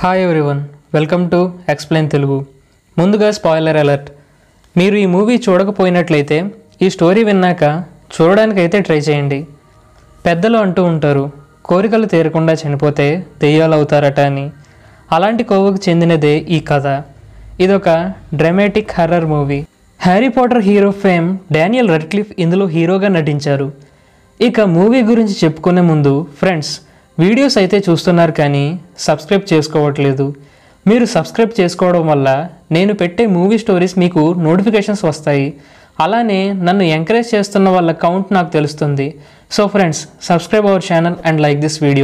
hi everyone welcome to explain Telugu ముందుగా spoiler alert మీరు ఈ మూవీ చూడకపోయినట్లయితే ఈ స్టోరీ విన్నాక చూడడానికైతే ట్రై చేయండి పెద్దలు అంటూ ఉంటారు కోరికలు తీరకుండా చనిపోతే దెయ్యాలు అవుతారట అని అలాంటి కోవకు చెందినదే ఈ కథ ఇదొక dramatic horror movie Harry Potter hero fame Daniel Radcliffe ఇందులో హీరోగా నటించారు ఇక మూవీ గురించి చెప్పుకునే ముందు ఫ్రెండ్స్ వీడియోస్ అయితే చూస్తున్నారు కానీ సబ్స్క్రైబ్ చేసుకోవట్లేదు మీరు సబ్స్క్రైబ్ చేసుకోవడం వల్ల నేను పెట్టే మూవీ స్టోరీస్ మీకు నోటిఫికేషన్స్ వస్తాయి అలానే నన్ను ఎంకరేజ్ చేస్తున్న వాళ్ళ కౌంట్ నాకు తెలుస్తుంది so friends subscribe our channel and like this video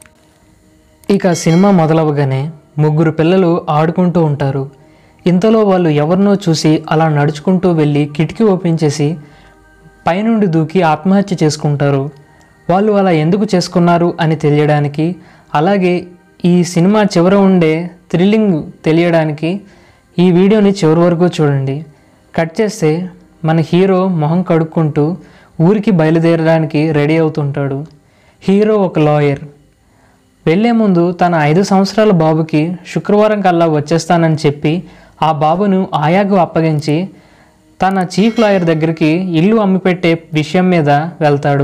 ఇక సినిమా మొదలవగానే ముగ్గురు పిల్లలు ఆడుకుంటూ ఉంటారు ఇంతలో వాళ్ళు ఎవరినో చూసి అలా నడుచుకుంటూ వెళ్ళి కిటికీ ఓపెన్ చేసి పైనుండి దూకి ఆత్మహత్య చేసుకుంటారు వాళ్ళు అలా ఎందుకు చేసుకున్నారు అని తెలియడానికి అలాగే ఈ సినిమా చివర ఉండే థ్రిల్లింగ్ తెలియడానికి ఈ వీడియోని చివరి వరకు చూడండి కట్ చేస్తే మన హీరో మొహం కడుక్కుంటూ ఊరికి బయలుదేరడానికి రెడీ అవుతుంటాడు హీరో ఒక లాయర్ వెళ్లే ముందు తన ఐదు సంవత్సరాల బాబుకి శుక్రవారం కల్లా వచ్చేస్తానని చెప్పి ఆ బాబును ఆయాకు అప్పగించి తన చీఫ్ లాయర్ దగ్గరికి ఇల్లు అమ్మిపెట్టే విషయం మీద వెళ్తాడు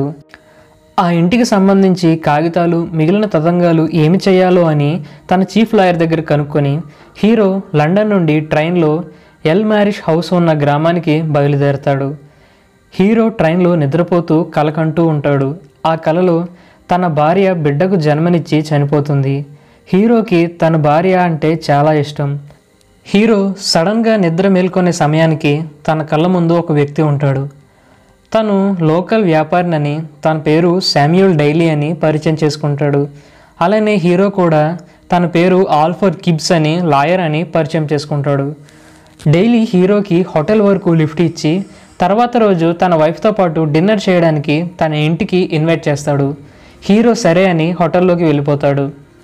ఆ ఇంటికి సంబంధించి కాగితాలు మిగిలిన తతంగాలు ఏమి చేయాలో అని తన చీఫ్ లాయర్ దగ్గర కనుక్కొని హీరో లండన్ నుండి ట్రైన్లో ఎల్ మ్యారిష్ హౌస్ ఉన్న గ్రామానికి బయలుదేరతాడు హీరో ట్రైన్లో నిద్రపోతూ కలకంటూ ఉంటాడు ఆ కలలో తన భార్య బిడ్డకు జన్మనిచ్చి చనిపోతుంది హీరోకి తన భార్య అంటే చాలా ఇష్టం హీరో సడన్గా నిద్ర మేల్కొనే సమయానికి తన కళ్ళ ముందు ఒక వ్యక్తి ఉంటాడు తను లోకల్ వ్యాపారినని తన పేరు శామ్యూల్ డైలీ అని పరిచయం చేసుకుంటాడు అలానే హీరో కూడా తన పేరు ఆల్ఫర్ కిబ్స్ అని లాయర్ అని పరిచయం చేసుకుంటాడు డైలీ హీరోకి హోటల్ వరకు లిఫ్ట్ ఇచ్చి తర్వాత రోజు తన వైఫ్తో పాటు డిన్నర్ చేయడానికి తన ఇంటికి ఇన్వైట్ చేస్తాడు హీరో సరే అని హోటల్లోకి వెళ్ళిపోతాడు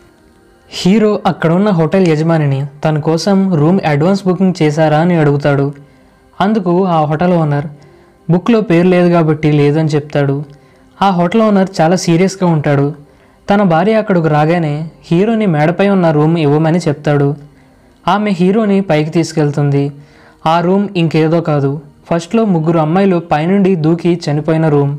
హీరో అక్కడున్న హోటల్ యజమానిని తన కోసం రూమ్ అడ్వాన్స్ బుకింగ్ చేశారా అని అడుగుతాడు అందుకు ఆ హోటల్ ఓనర్ బుక్లో పేరు లేదు కాబట్టి లేదని చెప్తాడు ఆ హోటల్ ఓనర్ చాలా సీరియస్గా ఉంటాడు తన భార్య అక్కడికి రాగానే హీరోని మేడపై ఉన్న రూమ్ ఇవ్వమని చెప్తాడు ఆమె హీరోని పైకి తీసుకెళ్తుంది ఆ రూమ్ ఇంకేదో కాదు ఫస్ట్లో ముగ్గురు అమ్మాయిలు పైనుండి దూకి చనిపోయిన రూమ్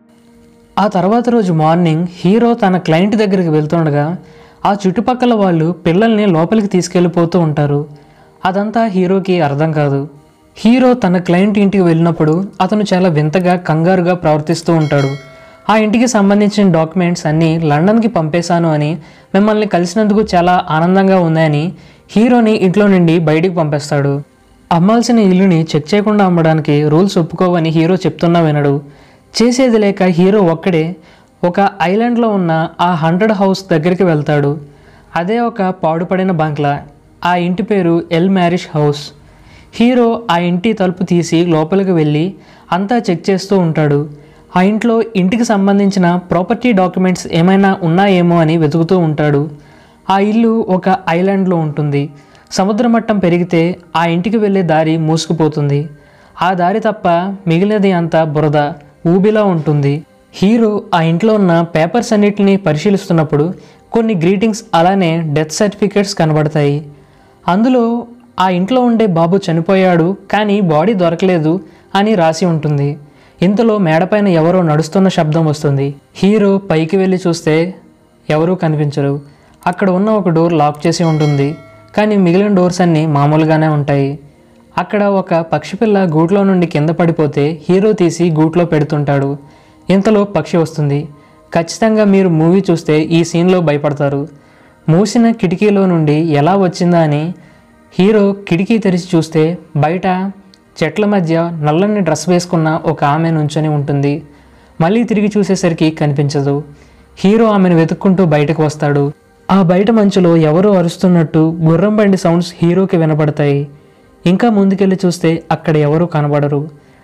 ఆ తర్వాత రోజు మార్నింగ్ హీరో తన క్లయింట్ దగ్గరికి వెళ్తుండగా ఆ చుట్టుపక్కల వాళ్ళు పిల్లల్ని లోపలికి తీసుకెళ్ళిపోతూ ఉంటారు అదంతా హీరోకి అర్థం కాదు హీరో తన క్లయింట్ ఇంటికి వెళ్ళినప్పుడు అతను చాలా వింతగా కంగారుగా ప్రవర్తిస్తూ ఉంటాడు ఆ ఇంటికి సంబంధించిన డాక్యుమెంట్స్ అన్నీ లండన్కి పంపేశాను అని మిమ్మల్ని కలిసినందుకు చాలా ఆనందంగా ఉందని హీరోని ఇంట్లో నుండి బయటికి పంపేస్తాడు అమ్మాల్సిన ఇల్లుని చెక్ చేయకుండా అమ్మడానికి రూల్స్ ఒప్పుకోవని హీరో చెప్తున్నా వినడు చేసేది లేక హీరో ఒక్కడే ఒక ఐలాండ్లో ఉన్న ఆ హండ్రెడ్ హౌస్ దగ్గరికి వెళ్తాడు అదే ఒక పాడుపడిన బంగ్లా ఆ ఇంటి పేరు ఎల్ మ్యారిష్ హౌస్ హీరో ఆ ఇంటి తలుపు తీసి లోపలికి వెళ్ళి అంతా చెక్ చేస్తూ ఉంటాడు ఆ ఇంట్లో ఇంటికి సంబంధించిన ప్రాపర్టీ డాక్యుమెంట్స్ ఏమైనా ఉన్నాయేమో అని వెతుకుతూ ఉంటాడు ఆ ఇల్లు ఒక ఐలాండ్లో ఉంటుంది సముద్ర మట్టం పెరిగితే ఆ ఇంటికి వెళ్ళే దారి మూసుకుపోతుంది ఆ దారి తప్ప మిగిలినది అంతా బురద ఊబిలా ఉంటుంది హీరో ఆ ఇంట్లో ఉన్న పేపర్స్ అన్నిటిని పరిశీలిస్తున్నప్పుడు కొన్ని గ్రీటింగ్స్ అలానే డెత్ సర్టిఫికేట్స్ కనబడతాయి అందులో ఆ ఇంట్లో ఉండే బాబు చనిపోయాడు కానీ బాడీ దొరకలేదు అని రాసి ఉంటుంది ఇంతలో మేడపైన ఎవరో నడుస్తున్న శబ్దం వస్తుంది హీరో పైకి వెళ్ళి చూస్తే ఎవరూ కనిపించరు అక్కడ ఉన్న ఒక డోర్ లాక్ చేసి ఉంటుంది కానీ మిగిలిన డోర్స్ అన్నీ మామూలుగానే ఉంటాయి అక్కడ ఒక పక్షిపిల్ల గూట్లో నుండి కింద పడిపోతే హీరో తీసి గూట్లో పెడుతుంటాడు ఇంతలో పక్షి వస్తుంది ఖచ్చితంగా మీరు మూవీ చూస్తే ఈ సీన్లో భయపడతారు మూసిన కిటికీలో నుండి ఎలా వచ్చిందా అని హీరో కిటికీ తెరిచి చూస్తే బయట చెట్ల మధ్య నల్లని డ్రెస్ వేసుకున్న ఒక ఆమె నుంచొని ఉంటుంది మళ్ళీ తిరిగి చూసేసరికి కనిపించదు హీరో ఆమెను వెతుక్కుంటూ బయటకు వస్తాడు ఆ బయట మంచులో ఎవరో అరుస్తున్నట్టు గుర్రం బండి సౌండ్స్ హీరోకి వినపడతాయి ఇంకా ముందుకెళ్ళి చూస్తే అక్కడ ఎవరూ కనబడరు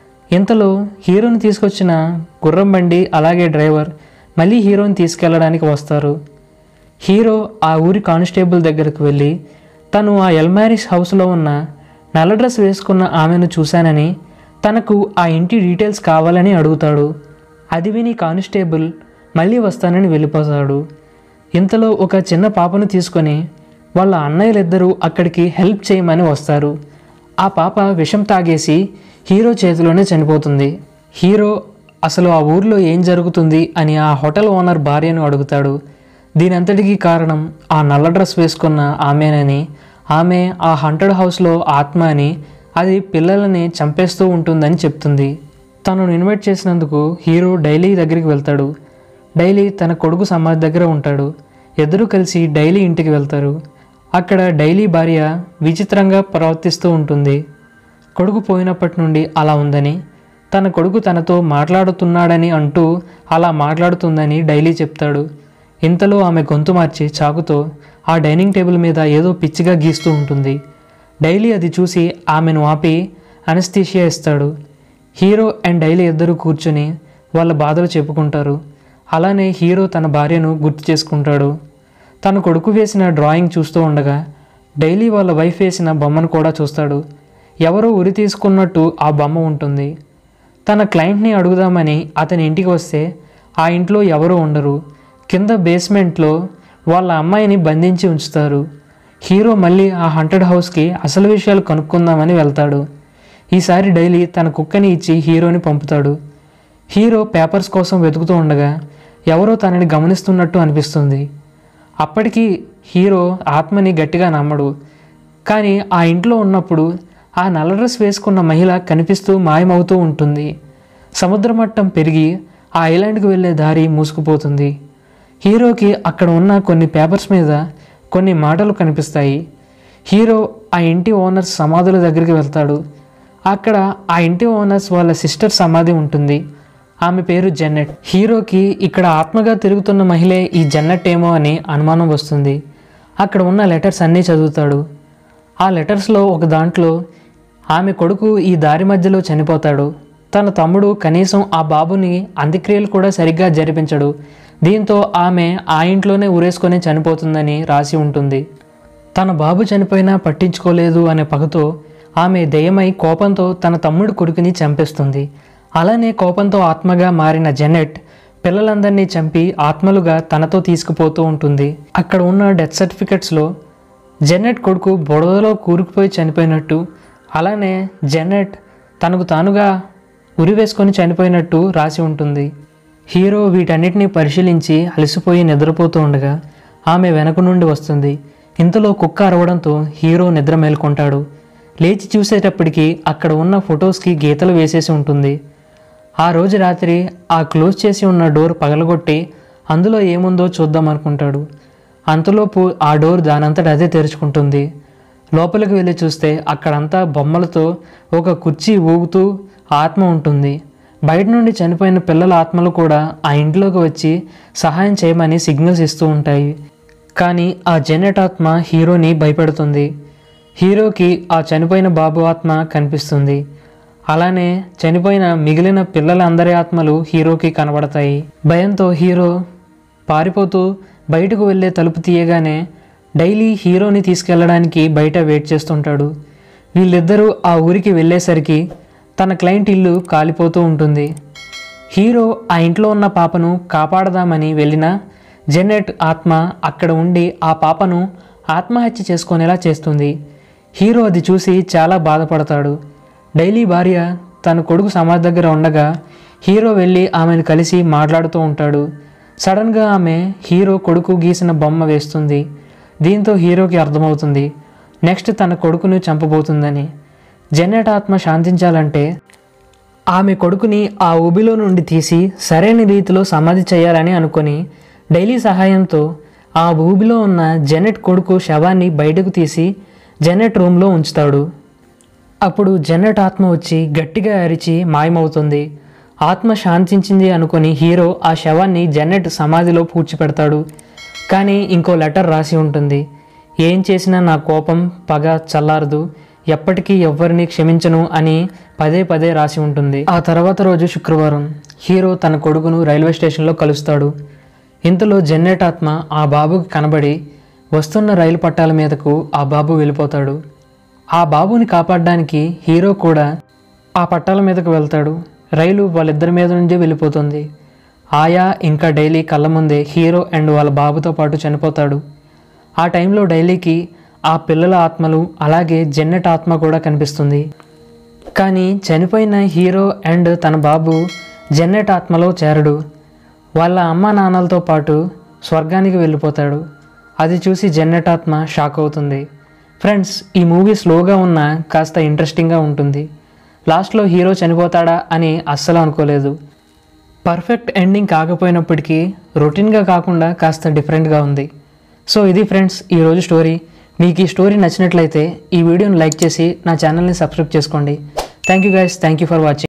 ఇంతలో హీరోని తీసుకొచ్చిన గుర్రం బండి అలాగే డ్రైవర్ మళ్ళీ హీరోని తీసుకెళ్ళడానికి వస్తారు హీరో ఆ ఊరి కానిస్టేబుల్ దగ్గరకు వెళ్ళి తను ఆ ఎల్మారిస్ హౌస్లో ఉన్న నల్ల డ్రెస్ వేసుకున్న ఆమెను చూశానని తనకు ఆ ఇంటి డీటెయిల్స్ కావాలని అడుగుతాడు అది విని కానిస్టేబుల్ మళ్ళీ వస్తానని వెళ్ళిపోతాడు ఇంతలో ఒక చిన్న పాపను తీసుకొని వాళ్ళ అన్నయ్యలిద్దరూ అక్కడికి హెల్ప్ చేయమని వస్తారు ఆ పాప విషం తాగేసి హీరో చేతిలోనే చనిపోతుంది హీరో అసలు ఆ ఊర్లో ఏం జరుగుతుంది అని ఆ హోటల్ ఓనర్ భార్యను అడుగుతాడు దీనంతటికీ కారణం ఆ నల్ల డ్రెస్ వేసుకున్న ఆమెనని ఆమె ఆ హంటెడ్ హౌస్లో ఆత్మ అని అది పిల్లలని చంపేస్తూ ఉంటుందని చెప్తుంది తనను ఇన్వైట్ చేసినందుకు హీరో డైలీ దగ్గరికి వెళ్తాడు డైలీ తన కొడుకు సమాధి దగ్గర ఉంటాడు ఇద్దరూ కలిసి డైలీ ఇంటికి వెళ్తారు అక్కడ డైలీ భార్య విచిత్రంగా ప్రవర్తిస్తూ ఉంటుంది కొడుకు పోయినప్పటి నుండి అలా ఉందని తన కొడుకు తనతో మాట్లాడుతున్నాడని అంటూ అలా మాట్లాడుతుందని డైలీ చెప్తాడు ఇంతలో ఆమె గొంతు మార్చి చాకుతో ఆ డైనింగ్ టేబుల్ మీద ఏదో పిచ్చిగా గీస్తూ ఉంటుంది డైలీ అది చూసి ఆమెను ఆపి అనస్థీషియా ఇస్తాడు హీరో అండ్ డైలీ ఇద్దరు కూర్చొని వాళ్ళ బాధలు చెప్పుకుంటారు అలానే హీరో తన భార్యను గుర్తు చేసుకుంటాడు తన కొడుకు వేసిన డ్రాయింగ్ చూస్తూ ఉండగా డైలీ వాళ్ళ వైఫ్ వేసిన బొమ్మను కూడా చూస్తాడు ఎవరో ఉరి తీసుకున్నట్టు ఆ బొమ్మ ఉంటుంది తన క్లయింట్ని అడుగుదామని అతని ఇంటికి వస్తే ఆ ఇంట్లో ఎవరూ ఉండరు కింద బేస్మెంట్లో వాళ్ళ అమ్మాయిని బంధించి ఉంచుతారు హీరో మళ్ళీ ఆ హంటెడ్ హౌస్కి అసలు విషయాలు కనుక్కుందామని వెళ్తాడు ఈసారి డైలీ తన కుక్కని ఇచ్చి హీరోని పంపుతాడు హీరో పేపర్స్ కోసం వెతుకుతూ ఉండగా ఎవరో తనని గమనిస్తున్నట్టు అనిపిస్తుంది అప్పటికి హీరో ఆత్మని గట్టిగా నమ్మడు కానీ ఆ ఇంట్లో ఉన్నప్పుడు ఆ నల్ల డ్రెస్ వేసుకున్న మహిళ కనిపిస్తూ మాయమవుతూ ఉంటుంది సముద్ర మట్టం పెరిగి ఆ ఐలాండ్కి వెళ్ళే దారి మూసుకుపోతుంది హీరోకి అక్కడ ఉన్న కొన్ని పేపర్స్ మీద కొన్ని మాటలు కనిపిస్తాయి హీరో ఆ ఇంటి ఓనర్స్ సమాధుల దగ్గరికి వెళ్తాడు అక్కడ ఆ ఇంటి ఓనర్స్ వాళ్ళ సిస్టర్ సమాధి ఉంటుంది ఆమె పేరు జెన్నెట్ హీరోకి ఇక్కడ ఆత్మగా తిరుగుతున్న మహిళే ఈ జెన్నెట్ ఏమో అని అనుమానం వస్తుంది అక్కడ ఉన్న లెటర్స్ అన్నీ చదువుతాడు ఆ లెటర్స్లో ఒక దాంట్లో ఆమె కొడుకు ఈ దారి మధ్యలో చనిపోతాడు తన తమ్ముడు కనీసం ఆ బాబుని అంత్యక్రియలు కూడా సరిగ్గా జరిపించడు దీంతో ఆమె ఆ ఇంట్లోనే ఉరేసుకొని చనిపోతుందని రాసి ఉంటుంది తన బాబు చనిపోయినా పట్టించుకోలేదు అనే పగతో ఆమె దయమై కోపంతో తన తమ్ముడు కొడుకుని చంపేస్తుంది అలానే కోపంతో ఆత్మగా మారిన జెనెట్ పిల్లలందరినీ చంపి ఆత్మలుగా తనతో తీసుకుపోతూ ఉంటుంది అక్కడ ఉన్న డెత్ సర్టిఫికెట్స్లో జెన్నెట్ కొడుకు బుడదలో కూరుకుపోయి చనిపోయినట్టు అలానే జెన్నెట్ తనకు తానుగా ఉరి వేసుకొని చనిపోయినట్టు రాసి ఉంటుంది హీరో వీటన్నిటిని పరిశీలించి అలసిపోయి నిద్రపోతూ ఉండగా ఆమె వెనక నుండి వస్తుంది ఇంతలో కుక్క అరవడంతో హీరో నిద్ర మేల్కొంటాడు లేచి చూసేటప్పటికి అక్కడ ఉన్న ఫొటోస్కి గీతలు వేసేసి ఉంటుంది ఆ రోజు రాత్రి ఆ క్లోజ్ చేసి ఉన్న డోర్ పగలగొట్టి అందులో ఏముందో చూద్దాం అనుకుంటాడు అంతలోపు ఆ డోర్ దానంతట అదే తెరుచుకుంటుంది లోపలికి వెళ్ళి చూస్తే అక్కడంతా బొమ్మలతో ఒక కుర్చీ ఊగుతూ ఆత్మ ఉంటుంది బయట నుండి చనిపోయిన పిల్లల ఆత్మలు కూడా ఆ ఇంట్లోకి వచ్చి సహాయం చేయమని సిగ్నల్స్ ఇస్తూ ఉంటాయి కానీ ఆ జెనెట్ ఆత్మ హీరోని భయపెడుతుంది హీరోకి ఆ చనిపోయిన బాబు ఆత్మ కనిపిస్తుంది అలానే చనిపోయిన మిగిలిన పిల్లల అందరి ఆత్మలు హీరోకి కనబడతాయి భయంతో హీరో పారిపోతూ బయటకు వెళ్ళే తలుపు తీయగానే డైలీ హీరోని తీసుకెళ్ళడానికి బయట వెయిట్ చేస్తుంటాడు వీళ్ళిద్దరూ ఆ ఊరికి వెళ్ళేసరికి తన క్లయింట్ ఇల్లు కాలిపోతూ ఉంటుంది హీరో ఆ ఇంట్లో ఉన్న పాపను కాపాడదామని వెళ్ళిన జెనెట్ ఆత్మ అక్కడ ఉండి ఆ పాపను ఆత్మహత్య చేసుకునేలా చేస్తుంది హీరో అది చూసి చాలా బాధపడతాడు డైలీ భార్య తన కొడుకు సమాధి దగ్గర ఉండగా హీరో వెళ్ళి ఆమెను కలిసి మాట్లాడుతూ ఉంటాడు సడన్గా ఆమె హీరో కొడుకు గీసిన బొమ్మ వేస్తుంది దీంతో హీరోకి అర్థమవుతుంది నెక్స్ట్ తన కొడుకును చంపబోతుందని జెన్నెట్ ఆత్మ శాంతించాలంటే ఆమె కొడుకుని ఆ ఊబిలో నుండి తీసి సరైన రీతిలో సమాధి చేయాలని అనుకొని డైలీ సహాయంతో ఆ ఊబిలో ఉన్న జెనెట్ కొడుకు శవాన్ని బయటకు తీసి జెనెట్ రూమ్లో ఉంచుతాడు అప్పుడు జెనెట్ ఆత్మ వచ్చి గట్టిగా అరిచి మాయమవుతుంది ఆత్మ శాంతించింది అనుకొని హీరో ఆ శవాన్ని జెనెట్ సమాధిలో పూడ్చిపెడతాడు కానీ ఇంకో లెటర్ రాసి ఉంటుంది ఏం చేసినా నా కోపం పగ చల్లారదు ఎప్పటికీ ఎవ్వరిని క్షమించను అని పదే పదే రాసి ఉంటుంది ఆ తర్వాత రోజు శుక్రవారం హీరో తన కొడుకును రైల్వే స్టేషన్లో కలుస్తాడు ఇంతలో జెన్నెట్ ఆత్మ ఆ బాబుకి కనబడి వస్తున్న రైలు పట్టాల మీదకు ఆ బాబు వెళ్ళిపోతాడు ఆ బాబుని కాపాడడానికి హీరో కూడా ఆ పట్టాల మీదకు వెళ్తాడు రైలు వాళ్ళిద్దరి మీద నుండి వెళ్ళిపోతుంది ఆయా ఇంకా డైలీ కళ్ళ ముందే హీరో అండ్ వాళ్ళ బాబుతో పాటు చనిపోతాడు ఆ టైంలో డైలీకి ఆ పిల్లల ఆత్మలు అలాగే జెన్నెట్ ఆత్మ కూడా కనిపిస్తుంది కానీ చనిపోయిన హీరో అండ్ తన బాబు జెన్నెట్ ఆత్మలో చేరడు వాళ్ళ అమ్మ నాన్నలతో పాటు స్వర్గానికి వెళ్ళిపోతాడు అది చూసి జెన్నెట్ ఆత్మ షాక్ అవుతుంది ఫ్రెండ్స్ ఈ మూవీ స్లోగా ఉన్న కాస్త ఇంట్రెస్టింగ్గా ఉంటుంది లాస్ట్లో హీరో చనిపోతాడా అని అస్సలు అనుకోలేదు పర్ఫెక్ట్ ఎండింగ్ కాకపోయినప్పటికీ రొటీన్గా కాకుండా కాస్త డిఫరెంట్గా ఉంది సో ఇది ఫ్రెండ్స్ ఈరోజు స్టోరీ మీకు ఈ స్టోరీ నచ్చినట్లయితే ఈ వీడియోని లైక్ చేసి నా ఛానల్ని సబ్స్క్రైబ్ చేసుకోండి thank you guys thank you for watching